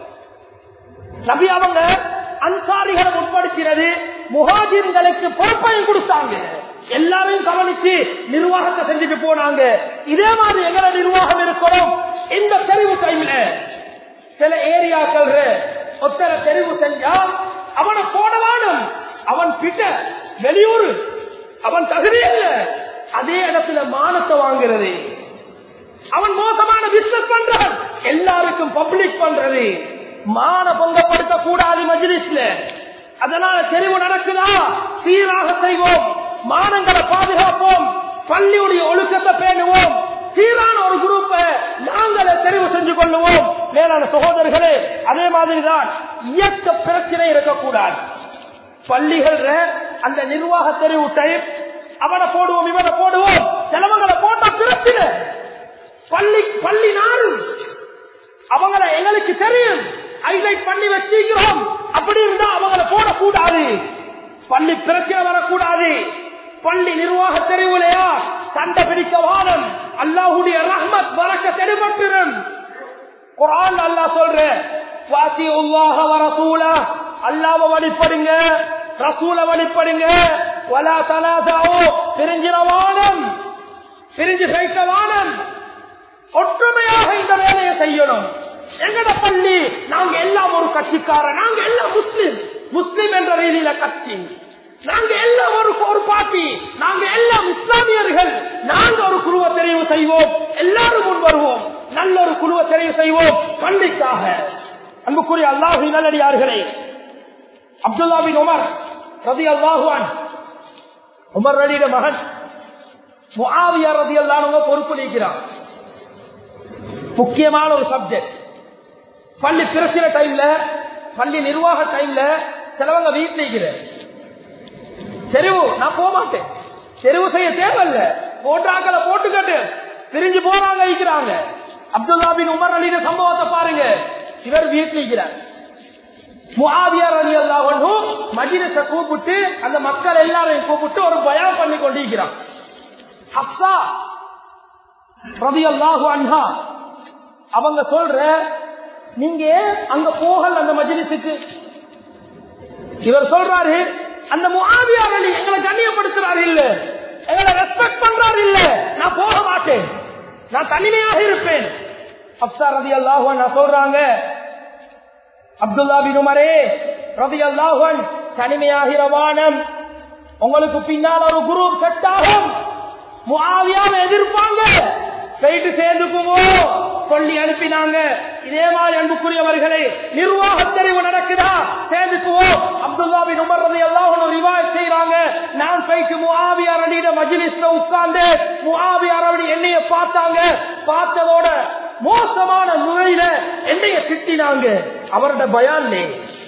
நபி அவங்க அன்சாரிகளை முற்படுத்தினது முகாஜிர்களுக்கு பொறுப்பையும் கொடுத்தாங்க எல்லாரையும் கவனிச்சு நிர்வாகத்தை செஞ்சுட்டு போனாங்க இதே மாதிரி எங்களை நிர்வாகம் இருக்கணும் இந்த தெரிவு டைம்ல சில ஏரியாக்கள் ஒத்தரை தெரிவு செஞ்சா அவனை போடவானும் அவன் பிட்ட வெளியூர் அவன் தகுதி இல்ல அதே இடத்துல மானத்தை வாங்குறது அவன் மோசமான பிசினஸ் பண்றான் எல்லாருக்கும் பப்ளிக் பண்றது மான பொங்கப்படுத்த கூடாது மஜ்லிஸ்ல அதனால தெரிவு நடக்குதா சீராக செய்வோம் மானங்களை பாதுகாப்போம் பள்ளியுடைய ஒழுக்கத்தை பேணுவோம் சீரான ஒரு குரூப்பை நாங்களே தெரிவு செஞ்சு கொள்ளுவோம் மேலான சகோதரர்களே அதே மாதிரிதான் இயக்க பிரச்சனை இருக்கக்கூடாது பள்ளிகள் அந்த நிர்வாக தெரிவு டைப் அவனை போடுவோம் இவனை போடுவோம் செலவுகளை போட்டா பிரச்சனை பள்ளி பள்ளி நாடு அவங்களை எங்களுக்கு தெரியும் ஹைலைட் பண்ணி வச்சிருக்கிறோம் அப்படி இருந்தா அவங்களை போடக்கூடாது பள்ளி பிரச்சனை வரக்கூடாது பள்ளி நிர்வாக தெரிவுலையா சண்டை பிடிக்க வாரம் அல்லாஹுடைய ரஹ்மத் வரக்க தெளிவட்டுரும் குரான் அல்லா சொல்ற வாசி உல்லாக வர சூழ அல்லாம வழிபடுங்க ரசூல வழிபடுங்க வலா தலாதாவோ பிரிஞ்சின வானம் பிரிஞ்சு சைத்த வானம் ஒற்றுமையாக இந்த வேலையை செய்யணும் எங்கட பள்ளி நாங்க எல்லாம் ஒரு கட்சிக்கார நாங்க எல்லாம் முஸ்லிம் முஸ்லிம் என்ற ரீதியில கட்சி நாங்க எல்லாம் ஒரு ஒரு பார்ட்டி நாங்க எல்லாம் இஸ்லாமியர்கள் நாங்க ஒரு குழுவை தெரிவு செய்வோம் எல்லாரும் முன் வருவோம் நல்ல ஒரு குழுவை தெரிவு செய்வோம் பள்ளிக்காக அன்புக்குரிய அல்லாஹு நல்லடியார்களே அப்துல்லாபின் உமர் ரதி அல்லாஹுவான் உமர் ரலிட மகன் முஆவியா ரதி அல்லானவங்க பொறுப்பு நீக்கிறான் முக்கியமான ஒரு சப்ஜெக்ட் பள்ளி பிரச்சனை டைம்ல பள்ளி நிர்வாக டைம்ல சிலவங்க வீட்டில் இருக்கிற தெருவு நான் போக மாட்டேன் தெருவு செய்ய தேவையில்ல போட்டாக்களை போட்டுக்கட்டு பிரிஞ்சு போறாங்க இருக்கிறாங்க அப்துல்லா பின் உமர் அலின சம்பவத்தை பாருங்க இவர் வீட்டில் இருக்கிறார் முஆவியார் அலி அல்லாஹ் மஜினத்தை கூப்பிட்டு அந்த மக்கள் எல்லாரையும் கூப்பிட்டு ஒரு பயம் பண்ணி கொண்டிருக்கிறான் ஹப்சா ரவி அல்லாஹு அன்ஹா அவங்க சொல்ற நீங்க ஏன் அங்க போகல அந்த மஜ்லிஸுக்கு இவர் சொல்றாரு அந்த முஆவியார் அலி எங்களை கண்ணியப்படுத்துறாரு இல்ல எங்களை ரெஸ்பெக்ட் பண்றாரு இல்ல நான் போக மாட்டேன் நான் தனிமையாக இருப்பேன் அப்சா ரதி அல்லாஹுவன் நான் சொல்றாங்க அப்துல்லா பின் உமரே ரதி அல்லாஹுவன் தனிமையாகிற வானம் உங்களுக்கு பின்னால் ஒரு குரூப் செட் ஆகும் முஆவியாவை எதிர்ப்பாங்க போயிட்டு சேர்ந்துக்குவோம் சொல்லி அனுப்பினாங்க இதே மாதிரி அன்புக்குரியவர்களே நிர்வாக தெரிவு நடக்குதா சேர்ந்துக்குவோம் அப்துல்லா பின் உமர் ரதி எல்லாம் ஒரு ரிவாய் செய்யறாங்க நான் போயிட்டு முஆவியார் அடியிட மஜ்லிஸ்ல உட்கார்ந்து முஆவியார் அடி என்னைய பார்த்தாங்க பார்த்ததோட மோசமான முறையில என்னைய திட்டினாங்க அவரோட பயான்லே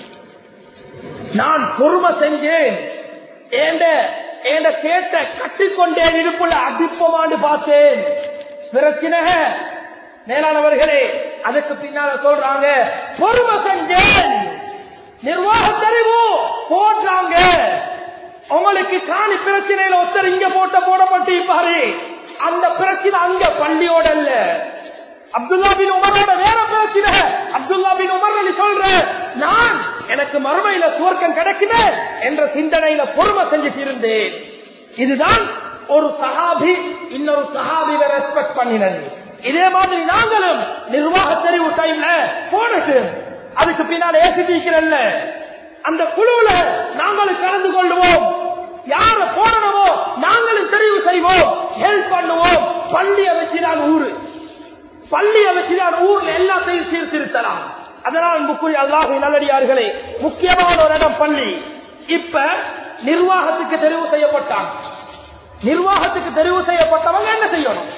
நான் பொறுமை செஞ்சேன் ஏண்ட ஏண்ட கேட்ட கட்டிக்கொண்டேன் இடுப்புல அடிப்பமாண்டு பார்த்தேன் பிரச்சனை மேலானவர்களே அதுக்கு பின்னால சொல்றாங்க பொறுமை செஞ்சேன் நிர்வாக தெரிவு போடுறாங்க உங்களுக்கு காணி பிரச்சனையில ஒருத்தர் இங்க போட்ட போடப்பட்டு பாரு அந்த பிரச்சனை அங்க பள்ளியோட இல்ல அப்துல்லா பின் உமரோட வேற பிரச்சனை அப்துல்லா பின் உமர் அலி சொல்ற நான் எனக்கு மறுமையில சுவர்க்கம் கிடைக்குது என்ற சிந்தனையில பொறுமை செஞ்சுட்டு இருந்தேன் இதுதான் ஒரு சஹாபி இன்னொரு சஹாபியை ரெஸ்பெக்ட் பண்ணினது இதே மாதிரி நாங்களும் நிர்வாக தெரிவு டைம்ல போனது அதுக்கு பின்னால் ஏசிக்கிறல்ல அந்த குழுவுல நாங்களும் கலந்து கொள்வோம் யார போடணுமோ நாங்களும் தெரிவு செய்வோம் ஹெல்ப் பண்ணுவோம் பள்ளியை வச்சுதான் ஊரு பள்ளியை வச்சுதான் ஊர்ல எல்லாத்தையும் சீர்திருத்தலாம் அதனால் அன்புக்குரிய அல்லாஹ் நல்லடியார்களே முக்கியமான ஒரு இடம் பள்ளி இப்ப நிர்வாகத்துக்கு தெரிவு செய்யப்பட்டாங்க நிர்வாகத்துக்கு தெரிவு செய்யப்பட்டவங்க என்ன செய்யணும்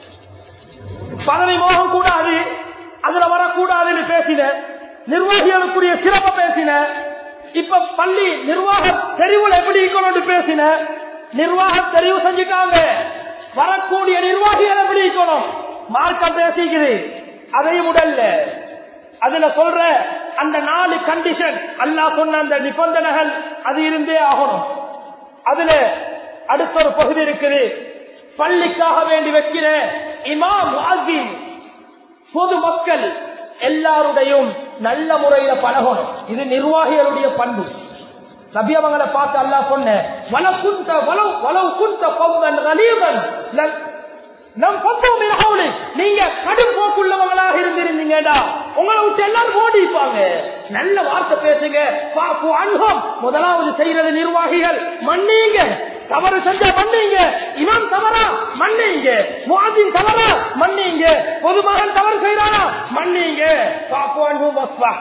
பதவி மோகம் கூடாது அதுல வரக்கூடாதுன்னு பேசின நிர்வாகிகளுக்குரிய சிறப்ப பேசின இப்ப பள்ளி நிர்வாக தெரிவுல எப்படி இருக்கணும் பேசின நிர்வாக தெரிவு செஞ்சுட்டாங்க வரக்கூடிய நிர்வாகிகள் எப்படி இருக்கணும் மார்க்கம் பேசிக்குது அதையும் உடல்ல அதுல சொல்ற அந்த நாலு கண்டிஷன் அல்லா சொன்ன அந்த நிபந்தனைகள் அது இருந்தே ஆகணும் அதுல அடுத்த ஒரு பகுதி இருக்குது பள்ளிக்காக வேண்டி வைக்கிற இமாம் ஆகின் பொது மக்கள் எல்லாருடையும் நல்ல முறையில பழகணும் இது நிர்வாகிகளுடைய பண்பு நபியவங்களை பார்த்து அல்லா சொன்ன வலக்குந்த வலவு வலவு குந்த பௌவன் ரலீவன் நம் பப்பம் மிகவும் நீங்க கடும் போக்குள்ளவங்களாக இருந்திருந்தீங்கடா உங்களை விட்டு எல்லாரும் ஓடிப்பாங்க நல்ல வார்த்தை பேசுங்க பாப்பு அனுபவம் முதலாவது செய்யறது நிர்வாகிகள் மன்னிங்க தவறு செஞ்ச மன்னிங்க இவன் தவறா மன்னிங்க முவாதின் தவறா மன்னிங்க பொதுமகன் தவறு செய்யறானா மன்னிங்க பாப்பு அனுபவம்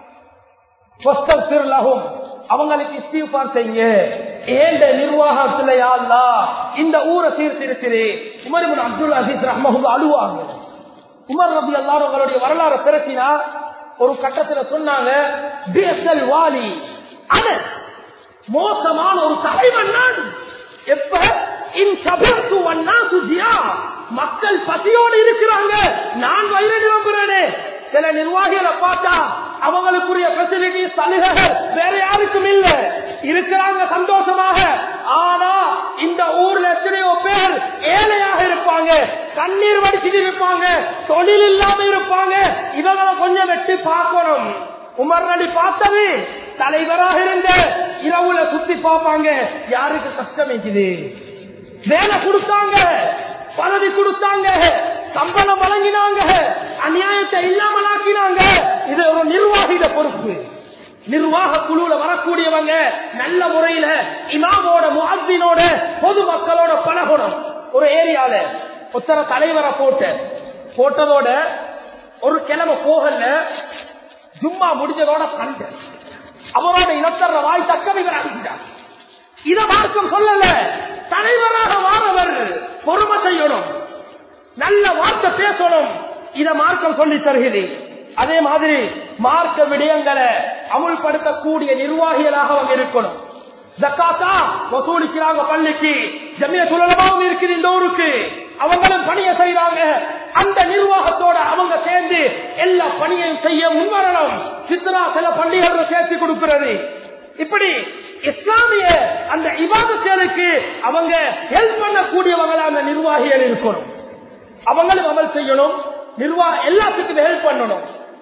திருலகும் அவங்களுக்கு இஸ்தீஃபார் செய்யுங்க ஏண்ட நிர்வாகத்துல யாருலா இந்த ஊரை சீர்திருக்கிறேன் உமர் இப்னு அப்துல் அசீஸ் ரஹ்மஹுல்லா அழுவாங்க உமர் ரபி எல்லாரும் உங்களுடைய வரலாறு திரட்டினா ஒரு கட்டத்துல சொன்னாங்க பிஎஸ்எல் வாலி அவன் மோசமான ஒரு தலைவன் நான் எப்ப இன் சபர்த்து வண்ணா சுஜியா மக்கள் பசியோடு இருக்கிறாங்க நான் வயிறு நிரம்புறேனே சில நிர்வாகிகளை பார்த்தா அவங்களுக்குரிய பெசிலிட்டி சலுகைகள் வேற யாருக்கும் இல்ல இருக்கிறாங்க சந்தோஷமாக ஆனா இந்த ஊர்ல எத்தனையோ பேர் ஏழையாக இருப்பாங்க கண்ணீர் வடிச்சிட்டு இருப்பாங்க தொழில் இல்லாம இருப்பாங்க இவங்களை கொஞ்சம் வெட்டி பார்க்கணும் உமர் அலி பார்த்தது தலைவராக இருந்த இரவுல சுத்தி பார்ப்பாங்க யாருக்கு கஷ்டம் இருக்குது வேலை கொடுத்தாங்க பதவி கொடுத்தாங்க சம்பளம் வழங்கினாங்க அநியாயத்தை இல்லாமல் ஆக்கினாங்க இது ஒரு நிர்வாகித பொறுப்பு நிர்வாக குழுல வரக்கூடியவங்க நல்ல முறையில இமாமோட முஹத்தினோட பொது மக்களோட பழகணும் ஒரு ஏரியால ஒத்தர தலைவரை போட்ட போட்டதோட ஒரு கிழமை போகல ஜும்மா முடிஞ்சதோட கண்ட அவரோட இனத்தர வாய் தக்கவைகளாகிட்டார் இத மார்க்கம் சொல்லல தலைவராக வாரவர் பொறுமை செய்யணும் நல்ல வார்த்தை பேசணும் இத மார்க்கம் சொல்லி தருகிறது அதே மாதிரி மார்க்க விடயங்களை அமுல்படுத்தக்கூடிய நிர்வாகிகளாக அவங்க இருக்கணும் ஜக்காத்தா வசூலிக்கிறாங்க பள்ளிக்கு ஜமிய சுலபமாவும் இருக்குது இந்த ஊருக்கு அவங்களும் பணியை செய்யறாங்க அந்த நிர்வாகத்தோட அவங்க சேர்ந்து எல்லா பணியையும் செய்ய முன்வரணும் சித்ரா சில பள்ளிகளை சேர்த்து கொடுக்கிறது இப்படி இஸ்லாமிய அந்த இவாதத்திற்கு அவங்க ஹெல்ப் பண்ணக்கூடியவங்களா அந்த நிர்வாகிகள் இருக்கணும் அவங்களும் அமல் செய்யணும் நிர்வாக எல்லாத்துக்கும் ஹெல்ப் பண்ணணும்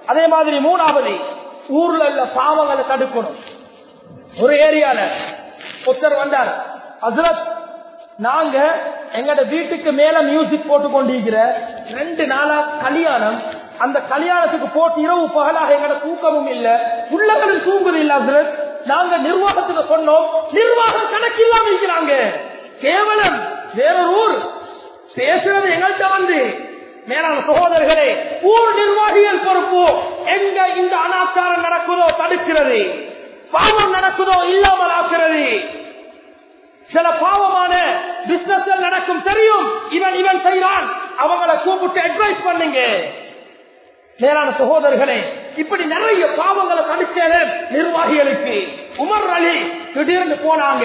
அதே மாதிரி மூணாவது ஊர்ல உள்ள பாவங்களை தடுக்கணும் ஒரு ஏரியால ஒருத்தர் வந்தார் ஹசரத் நாங்க எங்கட வீட்டுக்கு மேல மியூசிக் போட்டு கொண்டிருக்கிற ரெண்டு நாளா கல்யாணம் அந்த கல்யாணத்துக்கு போட்டு இரவு பகலாக எங்கட தூக்கமும் இல்ல உள்ளங்களும் தூங்குது இல்ல ஹசரத் நாங்க நிர்வாகத்துக்கு சொன்னோம் நிர்வாகம் கணக்கில்லாம இருக்கிறாங்க கேவலம் வேறொரு ஊர் பேசுறது எங்கள்கிட்ட வந்து மேலான சகோதரர்களே ஊர் நிர்வாகிகள் பொறுப்பு எங்க இந்த அனாச்சாரம் நடக்குதோ தடுக்கிறது பாவம் நடக்குதோ இல்லாமல் ஆக்குறது சில பாவமான பிசினஸ் நடக்கும் தெரியும் இவன் இவன் செய்யறான் அவங்களை கூப்பிட்டு அட்வைஸ் பண்ணுங்க மேலான சகோதரர்களே இப்படி நிறைய பாவங்களை தடுக்கிற நிர்வாகிகளுக்கு உமர் அலி திடீர்னு போனாங்க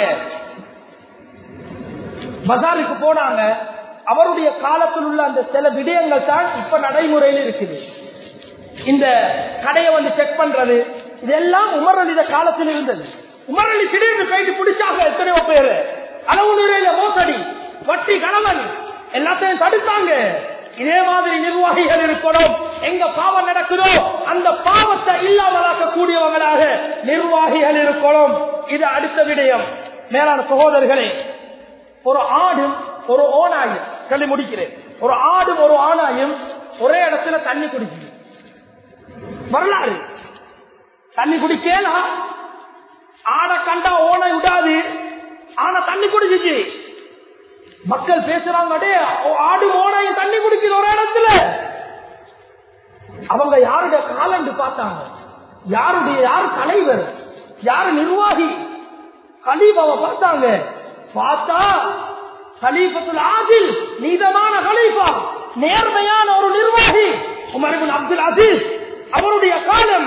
பஜாருக்கு போனாங்க அவருடைய காலத்தில் உள்ள அந்த சில விடயங்கள் தான் இப்ப நடைமுறையில் இருக்குது இந்த கடையை வந்து செக் பண்றது இதெல்லாம் உமர் அலித காலத்தில் இருந்தது உமர் அலி திடீர்னு போயிட்டு பிடிச்சாங்க எத்தனையோ பேரு அளவு நிறைய மோசடி வட்டி கணவன் எல்லாத்தையும் தடுத்தாங்க இதே மாதிரி நிர்வாகிகள் இருக்கணும் எங்க பாவம் நடக்குதோ அந்த பாவத்தை இல்லாமலாக்க கூடியவங்களாக நிர்வாகிகள் இருக்கணும் இது அடுத்த விடயம் மேலான சகோதரர்களே ஒரு ஆடும் ஒரு ஓனாயும் சொல்லி முடிக்கிறேன் ஒரு ஆடும் ஒரு ஆனாயும் ஒரே இடத்துல தண்ணி குடிக்குது வரலாறு தண்ணி குடிக்கலாம் ஆடை கண்டா ஓனை விடாது ஆனா தண்ணி குடிச்சிச்சு மக்கள் பேசுறாங்க "டேய், ஆடு ஓனையும் தண்ணி குடிக்குது ஒரு இடத்துல அவங்க யாருடைய காலண்டு பார்த்தாங்க யாருடைய யாரு தலைவர் யாரு நிர்வாகி கலீபாவை பார்த்தாங்க பார்த்தா கலீபத்துல் ஆதில் நீதமான கலீஃபா நேர்மையான ஒரு நிர்வாகி உமர் இப்னு அப்துல் அசீஸ் அவருடைய காலம்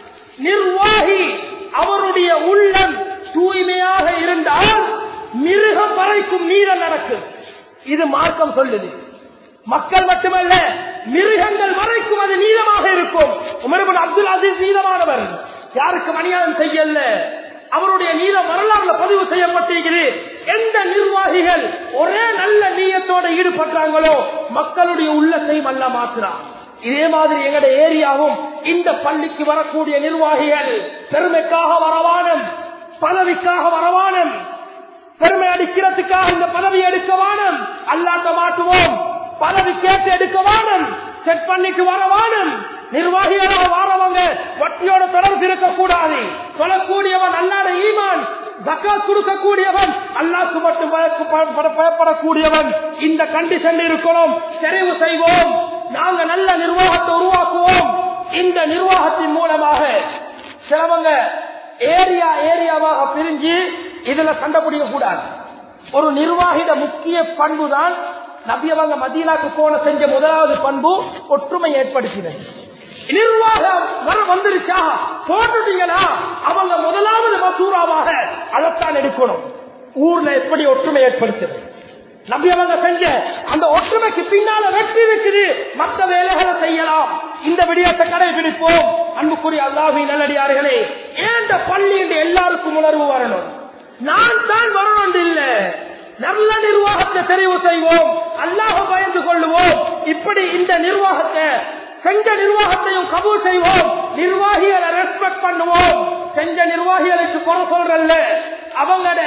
நிர்வாகி அவருடைய உள்ளம் தூய்மையாக இருந்தால் மிருகம் வரைக்கும் நீதம் நடக்கும் இது மார்க்கம் சொல்லுது மக்கள் மட்டுமல்ல மிருகங்கள் வரைக்கும் அது நீதமாக இருக்கும் உமர்பின் அப்துல் அசீஸ் நீதமானவர் யாருக்கும் அநியாயம் செய்யல அவருடைய நீதம் வரலாறுல பதிவு செய்யப்பட்டிருக்கிறது எந்த நிர்வாகிகள் ஒரே நல்ல நீயத்தோட ஈடுபட்டாங்களோ மக்களுடைய உள்ளத்தையும் அல்ல மாற்றுறான் இதே மாதிரி எங்கட ஏரியாவும் இந்த பள்ளிக்கு வரக்கூடிய நிர்வாகிகள் பெருமைக்காக வரவானம் பதவிக்காக வரவானம் பெருமை அடிக்கிறதுக்காக இந்த பதவி எடுக்க வானம் அல்லாண்ட மாட்டுவோம் பதவி கேட்டு எடுக்க வானம் செட் பண்ணிக்கு வர வானம் நிர்வாகிகளாக வாரவங்க வட்டியோட தொடர்பு இருக்கக்கூடாது சொல்லக்கூடியவன் அல்லாத ஈமான் ஜக்காத் கொடுக்கக்கூடியவன் அல்லாக்கு மட்டும் பயக்கு- ப- ப- பயப்படக்கூடியவன் இந்த கண்டிஷன் இருக்கணும் தெரிவு செய்வோம் நாங்க நல்ல நிர்வாகத்தை உருவாக்குவோம் இந்த நிர்வாகத்தின் மூலமாக சிலவங்க ஏரியா ஏரியாவாக பிரிஞ்சு இதுல சண்டை பிடிக்க கூடாது ஒரு நிர்வாகிட முக்கிய பண்பு தான் நபியவங்க மதீனாக்கு போன செஞ்ச முதலாவது பண்பு ஒற்றுமை ஏற்படுத்தினது நிர்வாகம் வர வந்துருச்சா போட்டுட்டீங்களா அவங்க முதலாவது மசூராவாக அதைத்தான் எடுக்கணும் ஊர்ல எப்படி ஒற்றுமை ஏற்படுத்துறது நம்பி அவங்க செஞ்ச அந்த ஒற்றுமைக்கு பின்னால வெற்றி இருக்குது மற்ற வேலைகளை செய்யலாம் இந்த விடயத்தை கடைபிடிப்போம் அன்புக்குரிய அல்லாஹி நல்லடியார்களே ஏந்த பள்ளி என்று எல்லாருக்கும் உணர்வு வரணும் நான் தான் வரணும் இல்ல நல்ல நிர்வாகத்தை தெரிவு செய்வோம் அல்லாஹ் பயந்து கொள்ளுவோம் இப்படி இந்த நிர்வாகத்தை செஞ்ச நிர்வாகத்தையும் கபூல் செய்வோம் நிர்வாகிகளை ரெஸ்பெக்ட் பண்ணுவோம் செஞ்ச நிர்வாகிகளுக்கு குறை சொல்றல்ல அவங்களோட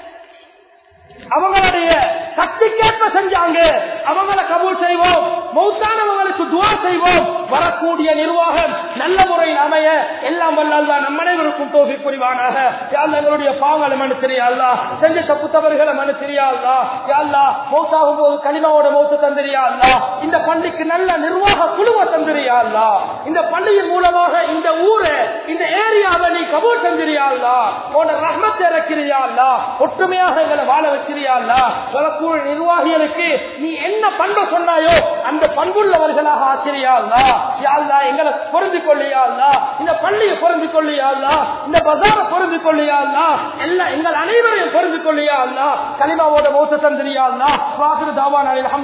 அவங்களுடைய சக்திக்கேற்ப செஞ்சாங்க அவங்களை கபூல் செய்வோம் மௌத்தானவங்களுக்கு துவா செய்வோம் வரக்கூடிய நிர்வாகம் நல்ல முறையில் அமைய எல்லாம் வல்ல நம் அனைவருக்கும் தோல்வி புரிவானாக யாழ் எங்களுடைய பாவங்களை மனுத்திரியா அல்லா செஞ்ச தப்பு தவறுகளை மனுத்திரியா அல்லா யாழ்லா மௌத்தாகும் போது கனிமாவோட மௌத்த தந்திரியா அல்லா இந்த பள்ளிக்கு நல்ல நிர்வாக குழுவை தந்திரியா அல்லா இந்த பள்ளியின் மூலமாக இந்த ஊரை இந்த ஏரியாவை நீ கபூல் செஞ்சிரியா அல்லா உன்னோட ரஹ்மத்தை இறக்கிறியா அல்லா ஒற்றுமையாக எங்களை வாழ வச்சிரியா அல்லா வரக்கூடிய நிர்வாகிகளுக்கு நீ என்ன பண்பு சொன்னாயோ அந்த பண்புள்ளவர்களாக ஆச்சரியா அல்லா யா அல்லா எங்களை பொருந்து கொள்ளியா அல்லா இந்த பள்ளியை பொருந்து கொள்ளியா அல்லா இந்த பசாரை பொருந்து கொள்ளியா அல்லா எல்லாம் எங்கள் அனைவரையும் பொருந்து கொள்ளியா அல்லா கலிமாவோட மௌத்த தந்திரியா அல்லா வாக்குறு தாவான